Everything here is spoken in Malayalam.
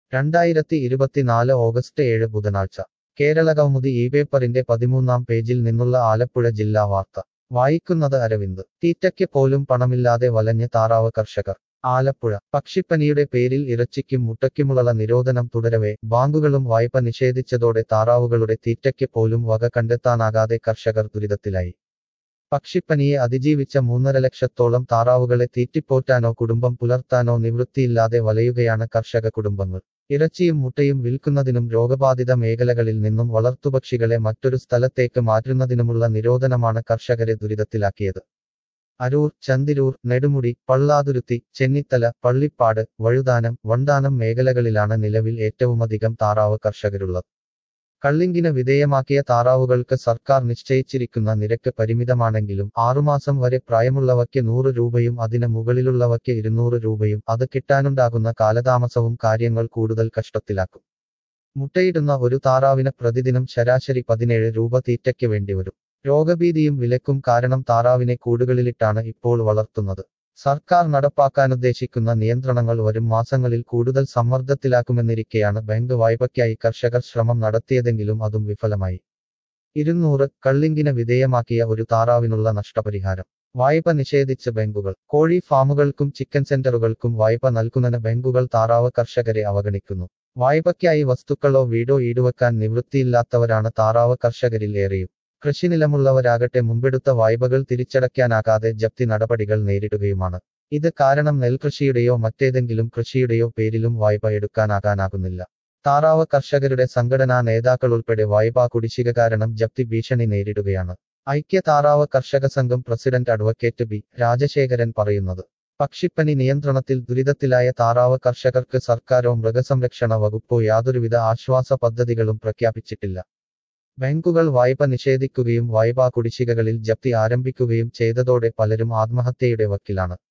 രണ്ടായിരത്തി ഇരുപത്തിനാല് ഓഗസ്റ്റ് ഏഴ് ബുധനാഴ്ച കേരളകൗമുദി ഈ പേപ്പറിന്റെ പതിമൂന്നാം പേജിൽ നിന്നുള്ള ആലപ്പുഴ ജില്ലാ വാർത്ത വായിക്കുന്നത് അരവിന്ദ് തീറ്റയ്ക്ക് പോലും പണമില്ലാതെ വലഞ്ഞ് താറാവ് കർഷകർ ആലപ്പുഴ പക്ഷിപ്പനിയുടെ പേരിൽ ഇറച്ചിക്കും മുട്ടയ്ക്കുമുള്ള നിരോധനം തുടരവേ ബാങ്കുകളും വായ്പ നിഷേധിച്ചതോടെ താറാവുകളുടെ തീറ്റയ്ക്ക് പോലും വക കണ്ടെത്താനാകാതെ കർഷകർ ദുരിതത്തിലായി പക്ഷിപ്പനിയെ അതിജീവിച്ച മൂന്നര ലക്ഷത്തോളം താറാവുകളെ തീറ്റിപ്പോറ്റാനോ കുടുംബം പുലർത്താനോ നിവൃത്തിയില്ലാതെ വലയുകയാണ് കർഷക കുടുംബങ്ങൾ ഇറച്ചിയും മുട്ടയും വിൽക്കുന്നതിനും രോഗബാധിത മേഖലകളിൽ നിന്നും വളർത്തുപക്ഷികളെ മറ്റൊരു സ്ഥലത്തേക്ക് മാറ്റുന്നതിനുമുള്ള നിരോധനമാണ് കർഷകരെ ദുരിതത്തിലാക്കിയത് അരൂർ ചന്തിരൂർ നെടുമുടി പള്ളാതുരുത്തി ചെന്നിത്തല പള്ളിപ്പാട് വഴുതാനം വണ്ടാനം മേഖലകളിലാണ് നിലവിൽ ഏറ്റവുമധികം താറാവ് കർഷകരുള്ളത് കള്ളിങ്കിന് വിധേയമാക്കിയ താറാവുകൾക്ക് സർക്കാർ നിശ്ചയിച്ചിരിക്കുന്ന നിരക്ക് പരിമിതമാണെങ്കിലും ആറുമാസം വരെ പ്രായമുള്ളവയ്ക്ക് നൂറ് രൂപയും അതിന് മുകളിലുള്ളവയ്ക്ക് ഇരുന്നൂറ് രൂപയും അത് കിട്ടാനുണ്ടാകുന്ന കാലതാമസവും കാര്യങ്ങൾ കൂടുതൽ കഷ്ടത്തിലാക്കും മുട്ടയിടുന്ന ഒരു താറാവിന് പ്രതിദിനം ശരാശരി പതിനേഴ് രൂപ തീറ്റയ്ക്ക് വേണ്ടിവരും രോഗഭീതിയും വിലക്കും കാരണം താറാവിനെ കൂടുകളിലിട്ടാണ് ഇപ്പോൾ വളർത്തുന്നത് സർക്കാർ നടപ്പാക്കാനുദ്ദേശിക്കുന്ന നിയന്ത്രണങ്ങൾ വരും മാസങ്ങളിൽ കൂടുതൽ സമ്മർദ്ദത്തിലാക്കുമെന്നിരിക്കെയാണ് ബാങ്ക് വായ്പയ്ക്കായി കർഷകർ ശ്രമം നടത്തിയതെങ്കിലും അതും വിഫലമായി ഇരുന്നൂറ് കള്ളിങ്കിന് വിധേയമാക്കിയ ഒരു താറാവിനുള്ള നഷ്ടപരിഹാരം വായ്പ നിഷേധിച്ച് ബാങ്കുകൾ കോഴി ഫാമുകൾക്കും ചിക്കൻ സെന്ററുകൾക്കും വായ്പ നൽകുന്നതിന് ബാങ്കുകൾ താറാവ് കർഷകരെ അവഗണിക്കുന്നു വായ്പയ്ക്കായി വസ്തുക്കളോ വീടോ ഈടുവെക്കാൻ നിവൃത്തിയില്ലാത്തവരാണ് താറാവ് കർഷകരിൽ ഏറെയും കൃഷിനിലമുള്ളവരാകട്ടെ മുമ്പെടുത്ത വായ്പകൾ തിരിച്ചടയ്ക്കാനാകാതെ ജപ്തി നടപടികൾ നേരിടുകയുമാണ് ഇത് കാരണം നെൽകൃഷിയുടെയോ മറ്റേതെങ്കിലും കൃഷിയുടെയോ പേരിലും വായ്പ എടുക്കാനാകാനാകുന്നില്ല താറാവ് കർഷകരുടെ സംഘടനാ നേതാക്കളുൾപ്പെടെ വായ്പാ കുടിശ്ശിക കാരണം ജപ്തി ഭീഷണി നേരിടുകയാണ് ഐക്യ താറാവ് കർഷക സംഘം പ്രസിഡന്റ് അഡ്വക്കേറ്റ് ബി രാജശേഖരൻ പറയുന്നത് പക്ഷിപ്പനി നിയന്ത്രണത്തിൽ ദുരിതത്തിലായ താറാവ് കർഷകർക്ക് സർക്കാരോ മൃഗസംരക്ഷണ വകുപ്പോ യാതൊരുവിധ ആശ്വാസ പദ്ധതികളും പ്രഖ്യാപിച്ചിട്ടില്ല ബാങ്കുകൾ വായ്പ നിഷേധിക്കുകയും വായ്പാ കുടിശ്ശികകളിൽ ജപ്തി ആരംഭിക്കുകയും ചെയ്തതോടെ പലരും ആത്മഹത്യയുടെ വക്കിലാണ്